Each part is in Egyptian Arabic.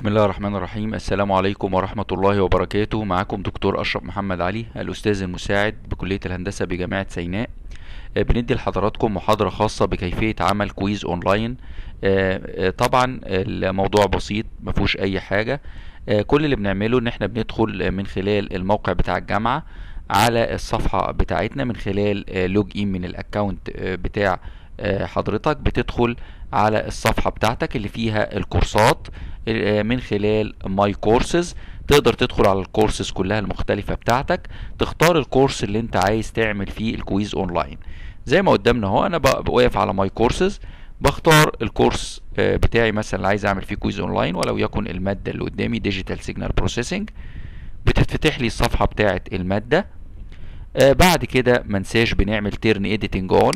بسم الله الرحمن الرحيم السلام عليكم ورحمة الله وبركاته معكم دكتور أشرف محمد علي الأستاذ المساعد بكلية الهندسة بجامعة سيناء آه، بندي لحضراتكم محاضرة خاصة بكيفية عمل كويز أونلاين آه، آه، طبعا الموضوع بسيط مفهوش أي حاجة آه، كل اللي بنعمله إن احنا بندخل من خلال الموقع بتاع الجامعة على الصفحة بتاعتنا من خلال لوج إن من الأكاونت آه، بتاع آه، حضرتك بتدخل على الصفحة بتاعتك اللي فيها الكورسات آه، من خلال ماي كورسز تقدر تدخل على الكورسز كلها المختلفة بتاعتك تختار الكورس اللي انت عايز تعمل فيه الكويز اونلاين زي ما قدامنا اهو انا بق- واقف على ماي كورسز بختار الكورس آه، بتاعي مثلا اللي عايز اعمل فيه كويز اونلاين ولو يكن المادة اللي قدامي ديجيتال سيجنال بروسيسنج بتتفتح لي الصفحة بتاعة المادة آه، بعد كده منساش بنعمل تيرن اديتنج اون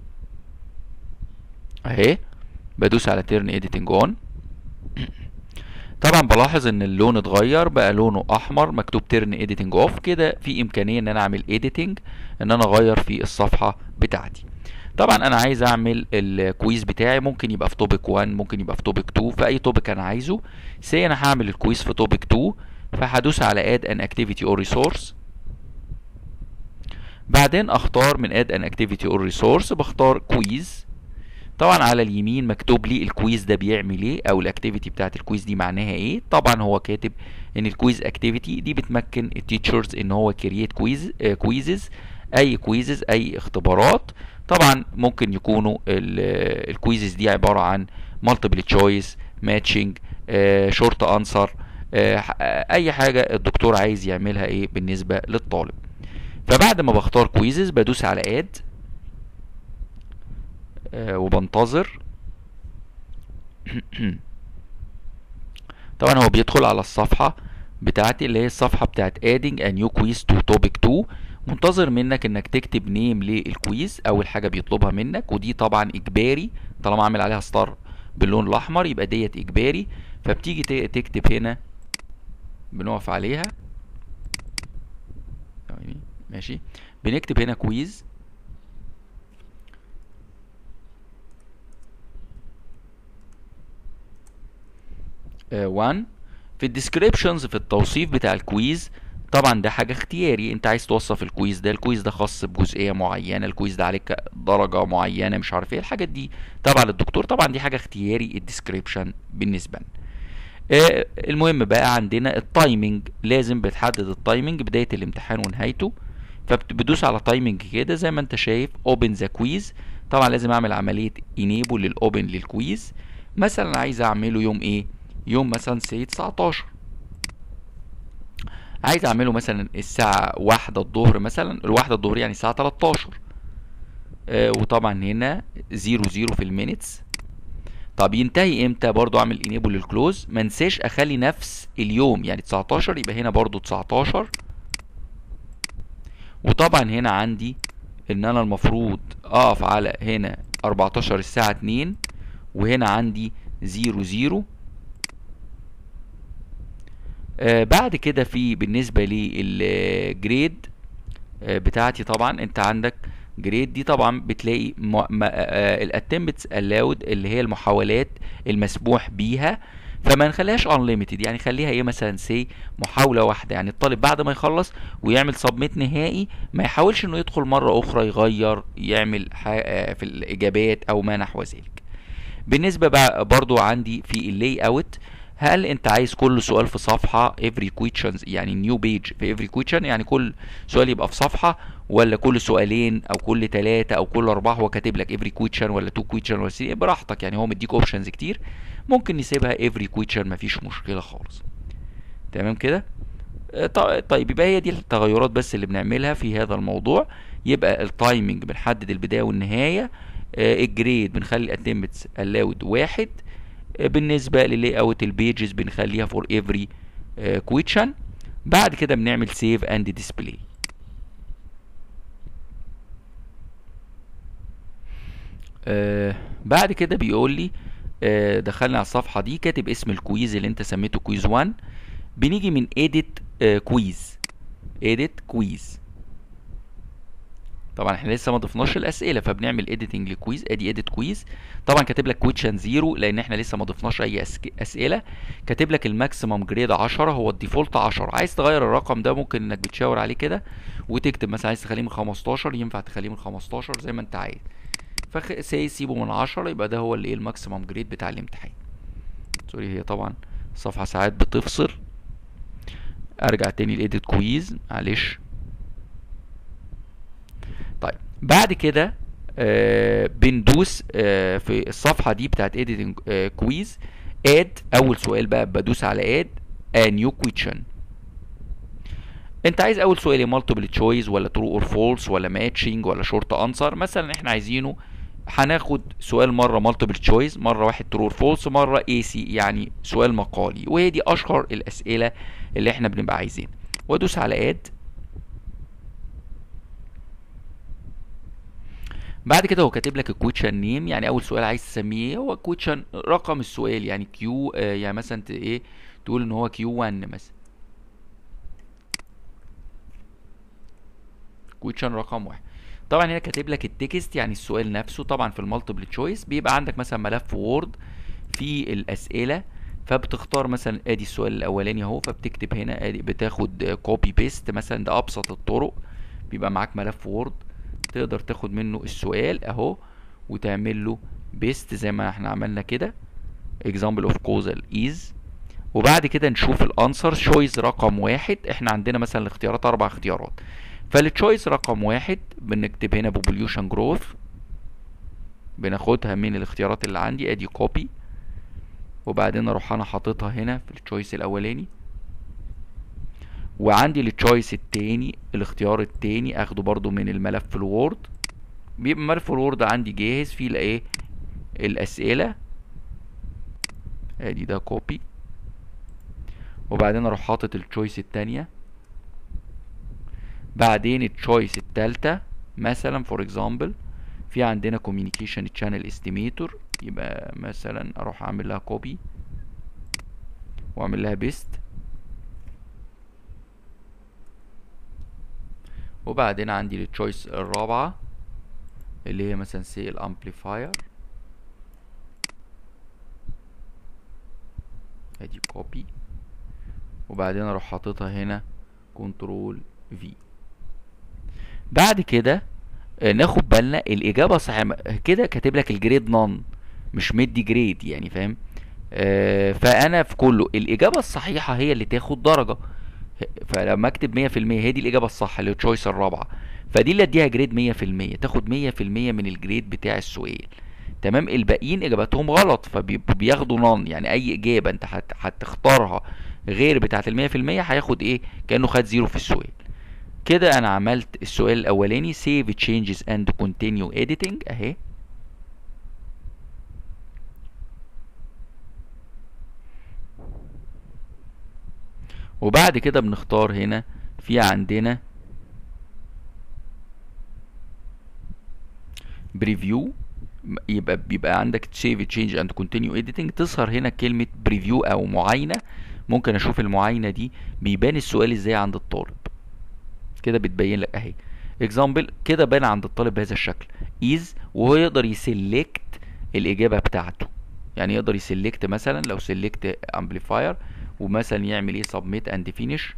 اهي بدوس على تيرن اديتنج اون طبعا بلاحظ ان اللون اتغير بقى لونه احمر مكتوب تيرن اديتنج اوف كده في امكانيه ان انا اعمل اديتنج ان انا اغير في الصفحه بتاعتي طبعا انا عايز اعمل الكويز بتاعي ممكن يبقى في توبيك 1 ممكن يبقى في توبيك 2 في اي توبيك انا عايزه سي انا هعمل الكويز في توبيك 2 فهدوس على اد ان اكتيفيتي اور ريسورس بعدين اختار من اد ان اكتيفيتي اور ريسورس بختار كويز طبعا على اليمين مكتوب لي الكويز ده بيعمل ايه او الاكتيفيتي بتاعت الكويز دي معناها ايه طبعا هو كاتب ان الكويز اكتيفيتي دي بتمكن التيتشرز ان هو كرييت كويز كويزز اي كويزز اي اختبارات طبعا ممكن يكونوا الكويزز دي عباره عن مالتيبل تشويس ماتشنج شورت انسر اي حاجه الدكتور عايز يعملها ايه بالنسبه للطالب فبعد ما بختار كويزز بدوس على اد آه، وبنتظر طبعا هو بيدخل على الصفحة بتاعتي اللي هي الصفحة بتاعت adding a new quiz to topic 2 منتظر منك انك تكتب نيم للكويز اول حاجة بيطلبها منك ودي طبعا اجباري طالما عامل عليها ستار باللون الاحمر يبقى ديت اجباري فبتيجي ت- تكتب هنا بنقف عليها ثواني، ماشي بنكتب هنا كويز 1 في الديسكريبشنز في التوصيف بتاع الكويز طبعا ده حاجة اختياري انت عايز توصف الكويز ده الكويز ده خاص بجزئية معينة الكويز ده عليك درجة معينة مش عارف ايه الحاجات دي طبعا للدكتور طبعا دي حاجة اختياري الديسكريبشن بالنسبة لنا آه، المهم بقى عندنا التايمنج لازم بتحدد التايمنج بداية الامتحان ونهايته فبتدوس على تايمنج كده زي ما انت شايف اوبن ذا كويز طبعا لازم اعمل عملية انيبل للاوبن للكويز مثلا عايز اعمله يوم ايه يوم مثلا سي 19 عايز اعمله مثلا الساعة واحدة الظهر مثلا الواحدة الظهر يعني الساعة 13 آه وطبعا هنا زيرو زيرو في المينتس طب ينتهي امتى برضو اعمل انيبل للكلوز ما انساش اخلي نفس اليوم يعني 19 يبقى هنا برضو 19 وطبعا هنا عندي ان انا المفروض اقف على هنا 14 الساعة 2 وهنا عندي 0 0 آه بعد كده في بالنسبة للجريد آه بتاعتي طبعا انت عندك جريد دي طبعا بتلاقي الاتمبتس الاود اللي هي المحاولات المسموح بيها فما نخليهاش unlimited يعني خليها ايه مثلا سي محاولة واحدة يعني الطالب بعد ما يخلص ويعمل سبميت نهائي ما يحاولش انه يدخل مرة اخرى يغير يعمل ح- آه، في الاجابات او ما نحو ذلك بالنسبة بقى برضو عندي في اللي اوت هل انت عايز كل سؤال في صفحة every questions يعني new page في every question يعني كل سؤال يبقى في صفحة ولا كل سؤالين او كل ثلاثة او كل اربعة هو كاتب لك every question ولا two question ولا three براحتك يعني هو مديك اوبشنز كتير ممكن نسيبها every question مفيش مشكلة خالص تمام كده آه، ط- طيب يبقى هي دي التغيرات بس اللي بنعملها في هذا الموضوع يبقى التايمنج بنحدد البداية والنهاية آه، الجريد بنخلي الاتمبتس الاود واحد آه، بالنسبة للاي اوت البيجز بنخليها فور افري كويتشن بعد كده بنعمل سيف اند ديسبلاي بعد كده بيقول لي آه، دخلنا على الصفحة دي كاتب اسم الكويز اللي انت سميته كويز 1 بنيجي من edit كويز edit كويز طبعا احنا لسه ما ضفناش الاسئله فبنعمل اديتنج لكويز ادي اديت كويز طبعا كاتب لك كويشن زيرو لان احنا لسه ما ضفناش اي اسئله كاتب لك الماكسيمم جريد 10 هو الديفولت 10 عايز تغير الرقم ده ممكن انك بتشاور عليه كده وتكتب مثلا عايز تخليه من 15 ينفع تخليه من 15 زي ما انت عايز فسي سيبه من 10 يبقى ده هو اللي ايه الماكسيمم جريد بتاع الامتحان سوري هي طبعا الصفحه ساعات بتفصل ارجع تاني لايديت كويز معلش طيب بعد كده آه بندوس آه في الصفحه دي بتاعت editing آه كويز اد اول سؤال بقى بدوس على اد a new question انت عايز اول سؤال ايه مالتيبل تشويس ولا ترو اور فولس ولا ماتشنج ولا شورت انسر مثلا احنا عايزينه هناخد سؤال مره مالتيبل تشويس مره واحد ترو اور فولس مره اي سي يعني سؤال مقالي وهي دي اشهر الاسئله اللي احنا بنبقى عايزينها وادوس على اد بعد كده هو كاتب لك الكويتشن نيم يعني اول سؤال عايز تسميه ايه هو كويتشن رقم السؤال يعني كيو آه يعني مثلا ايه تقول ان هو كيو 1 مثلا كويتشن رقم واحد طبعا هنا كاتب لك التكست يعني السؤال نفسه طبعا في المالتيبل تشويس بيبقى عندك مثلا ملف وورد في الاسئله فبتختار مثلا ادي السؤال الاولاني اهو فبتكتب هنا ادي بتاخد كوبي بيست مثلا ده ابسط الطرق بيبقى معاك ملف وورد تقدر تاخد منه السؤال اهو وتعمل له بيست زي ما احنا عملنا كده example of causal is وبعد كده نشوف الانسر شويس رقم واحد احنا عندنا مثلا الاختيارات اربع اختيارات فالتشويس رقم واحد بنكتب هنا population growth بناخدها من الاختيارات اللي عندي ادي كوبي وبعدين اروح انا حاططها هنا في التشويس الاولاني وعندي التشويس التاني الاختيار التاني اخده برضو من الملف الوورد بيبقى ملف الوورد عندي جاهز فيه الايه الاسئله ادي ده كوبي وبعدين اروح حاطط التشويس التانية بعدين التشويس التالتة مثلا فور اكزامبل في عندنا كوميونيكيشن تشانل استيميتور يبقى مثلا اروح اعمل لها كوبي واعمل لها بيست وبعدين عندي التشويس الرابعة اللي هي مثلا سي الامبليفاير ادي كوبي وبعدين اروح حاططها هنا كنترول في بعد كده ناخد بالنا الاجابه صحيحه كده كاتب لك الجريد نون مش مدي جريد يعني فاهم آه فانا في كله الاجابه الصحيحه هي اللي تاخد درجه فلما اكتب 100% هي دي الاجابه الصح اللي التشويس الرابعه فدي اللي اديها جريد 100% تاخد 100% من الجريد بتاع السؤال تمام الباقيين اجاباتهم غلط فبياخدوا نون يعني اي اجابه انت هتختارها غير بتاعه ال 100% هياخد ايه كانه خد زيرو في السؤال كده انا عملت السؤال الاولاني save changes and continue editing اهي وبعد كده بنختار هنا في عندنا بريفيو يبقى بيبقى عندك سيف تشينج اند كونتينيو اديتنج تظهر هنا كلمه بريفيو او معاينه ممكن اشوف المعاينه دي بيبان السؤال ازاي عند الطالب كده بتبين لك اهي اكزامبل كده بان عند الطالب بهذا الشكل از وهو يقدر يسلكت الاجابه بتاعته يعني يقدر يسلكت مثلا لو سلكت امبليفاير ومثلا يعمل ايه سبميت اند فينيش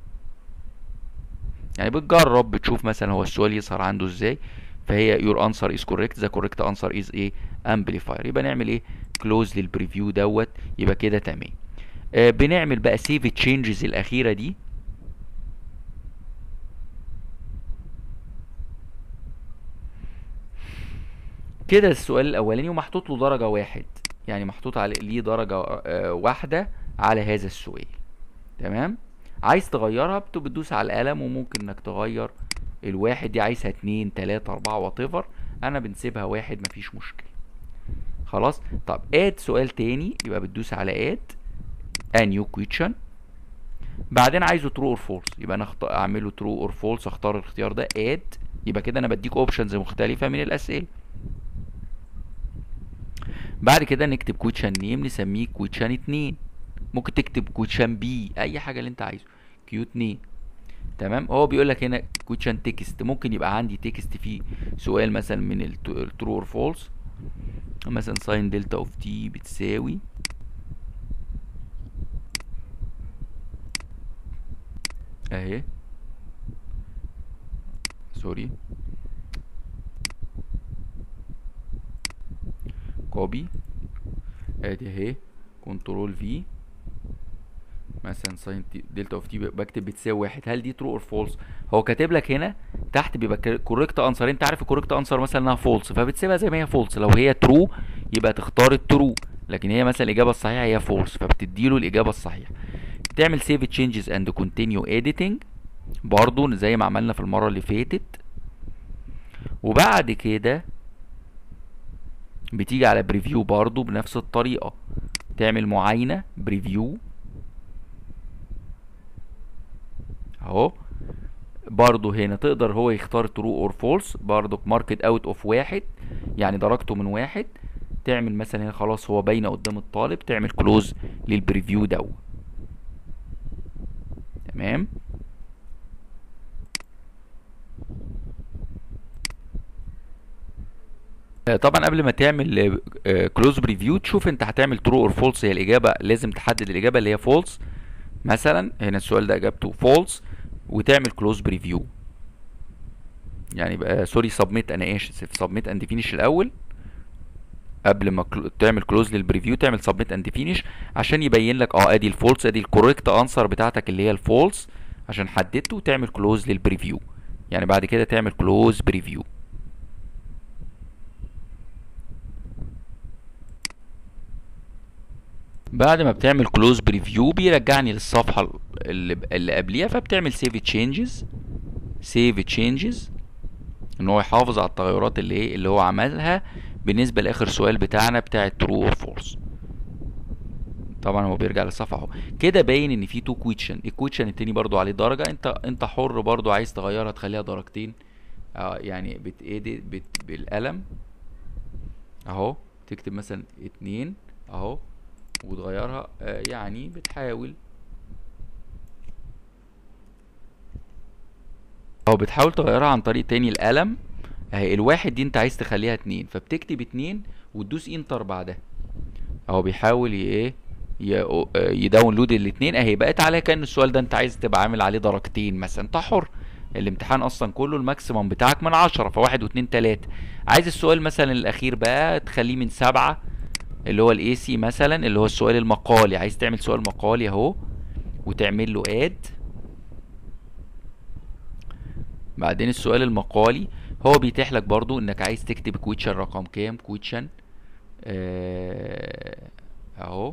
يعني بتجرب بتشوف مثلا هو السؤال يظهر عنده ازاي فهي your answer is correct the correct answer is ايه amplifier يبقى نعمل ايه close للبريفيو دوت يبقى كده تمام آه بنعمل بقى save changes الاخيره دي كده السؤال الاولاني ومحطوط له درجه واحد يعني محطوط عليه ليه درجه آه واحده على هذا السؤال تمام عايز تغيرها بتدوس على القلم وممكن انك تغير الواحد دي عايزها اتنين تلاتة اربعة واتيفر انا بنسيبها واحد مفيش مشكلة خلاص طب اد سؤال تاني يبقى بتدوس على اد a new question بعدين عايزه true اور فولس يبقى انا اعمله true اور فولس اختار الاختيار ده اد يبقى كده انا بديك اوبشنز مختلفة من الاسئلة بعد كده نكتب كويتشن نيم نسميه كويتشن اتنين ممكن تكتب كويتشن بي اي حاجة اللي انت عايزه كيو اتنين تمام هو بيقول لك هنا كويشن تكست ممكن يبقى عندي تكست فيه سؤال مثلا من الترو اور فولس مثلا ساين دلتا اوف تي بتساوي اهي سوري كوبي ادي اهي كنترول في مثلا ساين دلتا اوف تي بكتب بتساوي واحد هل دي ترو اور فولس هو كاتب لك هنا تحت بيبقى كوريكت انسر انت عارف الكوريكت انسر مثلا انها فولس فبتسيبها زي ما هي فولس لو هي ترو يبقى تختار الترو لكن هي مثلا الاجابه الصحيحه هي فولس فبتدي له الاجابه الصحيحه تعمل سيف تشينجز اند كونتينيو اديتنج برضو زي ما عملنا في المره اللي فاتت وبعد كده بتيجي على بريفيو برضو بنفس الطريقه تعمل معاينه بريفيو اهو برضو هنا تقدر هو يختار ترو اور فولس برضو ماركت اوت اوف واحد يعني درجته من واحد تعمل مثلا هنا خلاص هو باينه قدام الطالب تعمل كلوز للبريفيو دو تمام طبعا قبل ما تعمل كلوز بريفيو تشوف انت هتعمل ترو اور فولس هي الاجابه لازم تحدد الاجابه اللي هي فولس مثلا هنا السؤال ده اجابته فولس وتعمل كلوز بريفيو يعني يبقى سوري سبميت انا اسف سبميت اند فينيش الاول قبل ما تعمل كلوز للبريفيو تعمل سبميت اند فينيش عشان يبين لك اه ادي الفولس ادي الكوريكت انسر بتاعتك اللي هي الفولس عشان حددته وتعمل كلوز للبريفيو يعني بعد كده تعمل كلوز بريفيو بعد ما بتعمل كلوز بريفيو بيرجعني للصفحه اللي, اللي قبليها فبتعمل سيف تشينجز سيف تشينجز ان هو يحافظ على التغيرات اللي ايه اللي هو عملها بالنسبه لاخر سؤال بتاعنا بتاع ترو اور فولس طبعا هو بيرجع للصفحه اهو كده باين ان في تو كويتشن الكويتشن التاني برضو عليه درجه انت انت حر برضو عايز تغيرها تخليها درجتين اه يعني بتأدي بت بالقلم اهو تكتب مثلا اتنين اهو وتغيرها آه يعني بتحاول او بتحاول تغيرها عن طريق تاني القلم اهي الواحد دي انت عايز تخليها اتنين فبتكتب اتنين وتدوس انتر بعدها اهو بيحاول ايه يداونلود الاتنين اهي بقت عليها كان السؤال ده انت عايز تبقى عامل عليه درجتين مثلا انت حر الامتحان اصلا كله الماكسيمم بتاعك من عشرة فواحد واتنين تلاتة عايز السؤال مثلا الاخير بقى تخليه من سبعة اللي هو الاي سي مثلا اللي هو السؤال المقالي عايز تعمل سؤال مقالي اهو وتعمل له اد بعدين السؤال المقالي هو بيتيح لك برضو انك عايز تكتب كويتشن رقم كام كويتشن آه اهو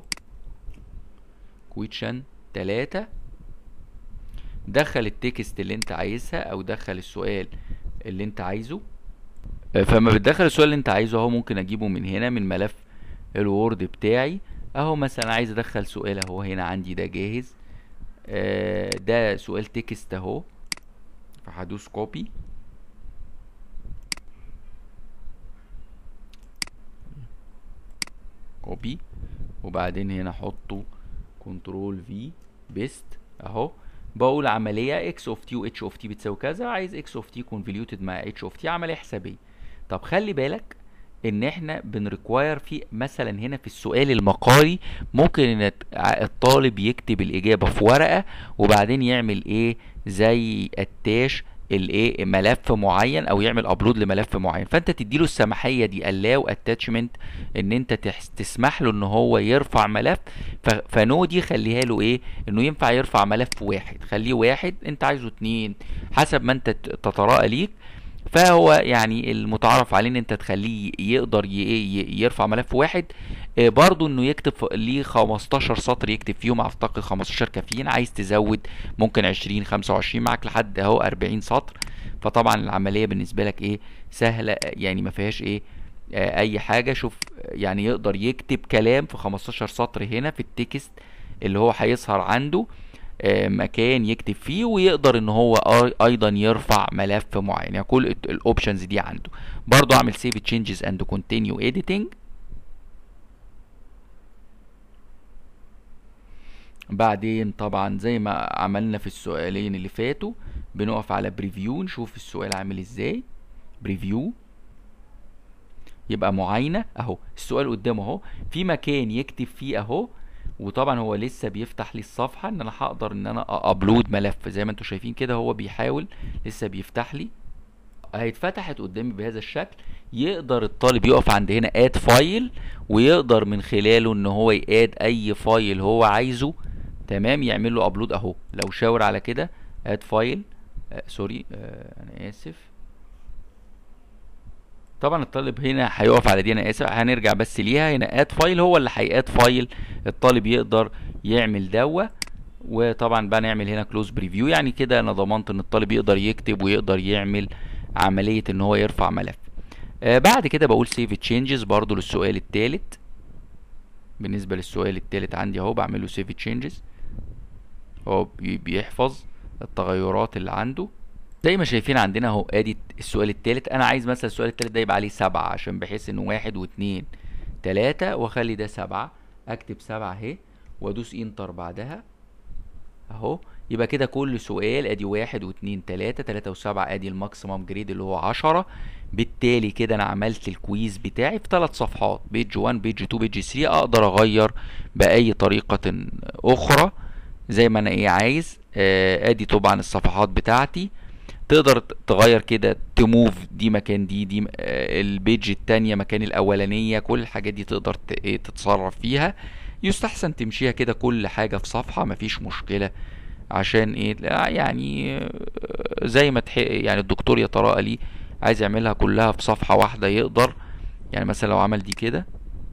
كويتشن تلاتة دخل التكست اللي انت عايزها او دخل السؤال اللي انت عايزه فلما بتدخل السؤال اللي انت عايزه اهو ممكن اجيبه من هنا من ملف الوورد بتاعي اهو مثلا عايز ادخل سؤال اهو هنا عندي ده جاهز آه ده سؤال تكست اهو فهدوس كوبي كوبي وبعدين هنا احطه كنترول في بيست اهو بقول عمليه اكس اوف تي واتش اوف تي بتساوي كذا عايز اكس اوف تي كونفوليوتد مع اتش اوف تي عمليه حسابيه طب خلي بالك ان احنا بنريكواير في مثلا هنا في السؤال المقالي ممكن ان الطالب يكتب الاجابه في ورقه وبعدين يعمل ايه زي اتاش الايه ملف معين او يعمل ابلود لملف معين فانت تديله السماحيه دي allow attachment ان انت تسمح له ان هو يرفع ملف فنو دي خليها له ايه انه ينفع يرفع ملف واحد خليه واحد انت عايزه اتنين حسب ما انت تتراءى ليك فهو يعني المتعارف عليه ان انت تخليه يقدر يرفع ملف واحد برضو انه يكتب ليه 15 سطر يكتب فيهم اعتقد 15 كافيين عايز تزود ممكن 20 25 معاك لحد اهو 40 سطر فطبعا العمليه بالنسبه لك ايه سهله يعني ما فيهاش ايه آه اي حاجه شوف يعني يقدر يكتب كلام في 15 سطر هنا في التكست اللي هو هيظهر عنده مكان يكتب فيه ويقدر ان هو ايضا يرفع ملف معين يعني كل الاوبشنز دي عنده برضو اعمل سيف تشينجز اند كونتينيو اديتنج بعدين طبعا زي ما عملنا في السؤالين اللي فاتوا بنقف على بريفيو نشوف السؤال عامل ازاي بريفيو يبقى معاينه اهو السؤال قدامه اهو في مكان يكتب فيه اهو وطبعا هو لسه بيفتح لي الصفحه ان انا هقدر ان انا ابلود ملف زي ما انتم شايفين كده هو بيحاول لسه بيفتح لي هيتفتحت قدامي بهذا الشكل يقدر الطالب يقف عند هنا اد فايل ويقدر من خلاله ان هو ياد اي فايل هو عايزه تمام يعمل له ابلود اهو لو شاور على كده اد فايل آه سوري آه انا اسف طبعا الطالب هنا هيقف على دي انا اسف هنرجع بس ليها هنا اد فايل هو اللي هياد فايل الطالب يقدر يعمل دوا وطبعا بقى نعمل هنا كلوز بريفيو يعني كده انا ضمنت ان الطالب يقدر يكتب ويقدر يعمل عملية ان هو يرفع ملف آه بعد كده بقول سيف تشينجز برضو للسؤال الثالث بالنسبة للسؤال الثالث عندي اهو بعمل له سيف تشينجز هو بيحفظ التغيرات اللي عنده زي ما شايفين عندنا اهو ادي السؤال الثالث انا عايز مثلا السؤال الثالث ده يبقى عليه سبعة عشان بحيث انه واحد واثنين تلاتة واخلي ده سبعة اكتب سبعة اهي وادوس انتر بعدها اهو يبقى كده كل سؤال ادي واحد واثنين تلاتة تلاتة وسبعة ادي الماكسيمم جريد اللي هو عشرة بالتالي كده انا عملت الكويز بتاعي في ثلاث صفحات بيج 1 بيج 2 بيج 3 اقدر اغير باي طريقة اخرى زي ما انا ايه عايز آه ادي طبعا الصفحات بتاعتي تقدر تغير كده تموف دي مكان دي دي آه البيج التانية مكان الاولانية كل الحاجات دي تقدر تتصرف فيها يستحسن تمشيها كده كل حاجة في صفحة مفيش مشكلة عشان ايه يعني زي ما تح... يعني الدكتور يتراءى لي عايز يعملها كلها في صفحة واحدة يقدر يعني مثلا لو عمل دي كده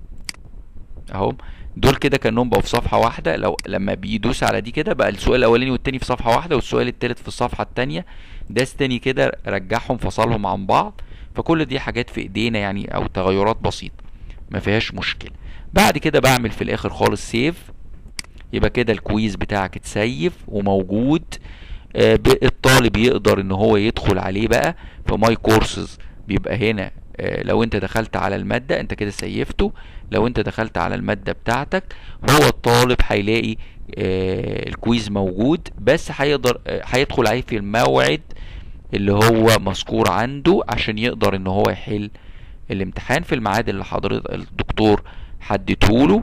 اهو دول كده كانهم بقوا في صفحة واحدة لو لما بيدوس على دي كده بقى السؤال الاولاني والتاني في صفحة واحدة والسؤال التالت في الصفحة التانية داس تاني كده رجعهم فصلهم عن بعض فكل دي حاجات في ايدينا يعني او تغيرات بسيطة ما فيهاش مشكلة بعد كده بعمل في الاخر خالص سيف يبقى كده الكويز بتاعك اتسيف وموجود آه الطالب يقدر ان هو يدخل عليه بقى في ماي كورسز بيبقى هنا آه لو انت دخلت على المادة انت كده سيفته لو انت دخلت على المادة بتاعتك هو الطالب هيلاقي آه الكويز موجود بس هيقدر هيدخل عليه في الموعد اللي هو مذكور عنده عشان يقدر ان هو يحل الامتحان في الميعاد اللي حضرتك الدكتور حددهوله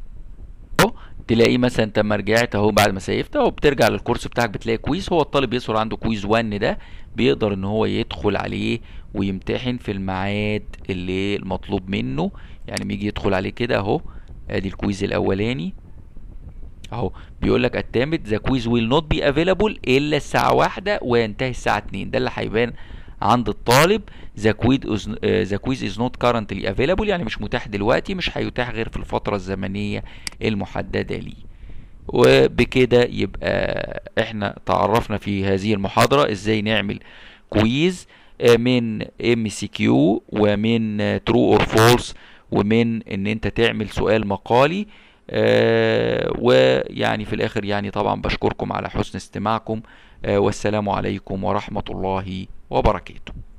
تلاقيه مثلا انت لما رجعت اهو بعد ما سيفت اهو بترجع للكورس بتاعك بتلاقي كويز هو الطالب يظهر عنده كويز 1 ده بيقدر ان هو يدخل عليه ويمتحن في الميعاد اللي المطلوب منه يعني بيجي يدخل عليه كده اهو ادي الكويز الاولاني اهو بيقول لك اتامت ذا كويز ويل نوت بي افيلابل الا الساعه واحدة وينتهي الساعه 2 ده اللي هيبان عند الطالب ذا كويز ذا كويز از نوت كارنتلي افيلابل يعني مش متاح دلوقتي مش هيتاح غير في الفتره الزمنيه المحدده ليه وبكده يبقى احنا تعرفنا في هذه المحاضره ازاي نعمل كويز من ام سي كيو ومن ترو اور فولس ومن ان انت تعمل سؤال مقالي آه ويعني في الاخر يعني طبعا بشكركم على حسن استماعكم آه والسلام عليكم ورحمه الله وبركاته